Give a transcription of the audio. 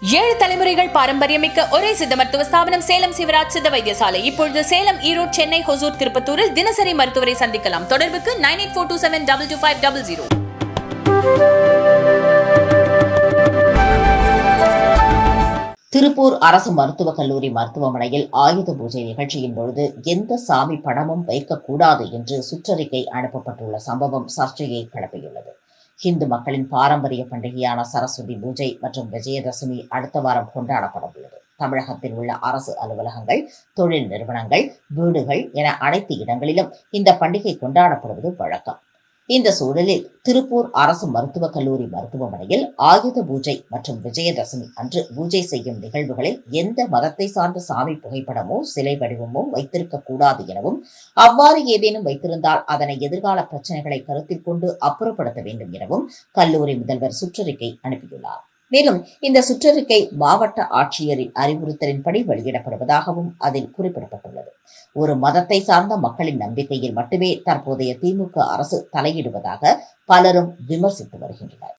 ஏழு தலைமுறைகள் பாரம்பரியமிக்க ஒரே சித்த மருத்துவ ஸ்தாபனம் சேலம் சிவராஜ் சித்த வைத்தியசாலை இப்பொழுது சேலம் ஈரோடு சென்னை ஹொசூர் திருப்பத்தூரில் தினசரி மருத்துவரை சந்திக்கலாம் தொடர்புக்கு nine eight four two seven double two five double zero Tiruppur அரசு மருத்துவக் கல்லூரி மருத்துவமனையில் ஆயுத பூஜை நிகழ்ச்சியின் பொழுது எந்த சாமி படமும் வைக்கக்கூடாது என்று சுற்றறிக்கை அனுப்பப்பட்டுள்ள சம்பவம் சர்ச்சையை கிளப்பியுள்ளது இந்து மக்களின் பாரம்பரிய பண்டிகையான சரஸ்வதி பூஜை மற்றும் விஜயதசமி அடுத்த வாரம் கொண்டாடப்பட உள்ளது தமிழகத்தில் உள்ள அரசு அலுவலகங்கள் தொழில் நிறுவனங்கள் வீடுகள் என அனைத்து இடங்களிலும் இந்த பண்டிகை கொண்டாடப்படுவது வழக்கம் இந்த சூழலில் திருப்பூர் அரசு மருத்துவக் கல்லூரி மருத்துவமனையில் ஆயுத பூஜை மற்றும் விஜயதசமி அன்று பூஜை செய்யும் நிகழ்வுகளில் எந்த மதத்தை சார்ந்த சாமி புகைப்படமோ சிலை வடிவமோ வைத்திருக்க கூடாது எனவும் அவ்வாறு ஏதேனும் வைத்திருந்தால் அதனை எதிர்கால பிரச்சனைகளை கருத்தில் கொண்டு அப்புறப்படுத்த வேண்டும் எனவும் கல்லூரி முதல்வர் சுற்றறிக்கை அனுப்பியுள்ளார் மேலும் இந்த சுற்றறிக்கை மாவட்ட ஆட்சியரின் அறிவுறுத்தலின்படி வெளியிடப்படுவதாகவும் அதில் குறிப்பிடப்பட்டுள்ளது ஒரு மதத்தை சார்ந்த மக்களின் நம்பிக்கையில் மட்டுமே தற்போதைய திமுக அரசு தலையிடுவதாக பலரும் விமர்சித்து வருகின்றனர்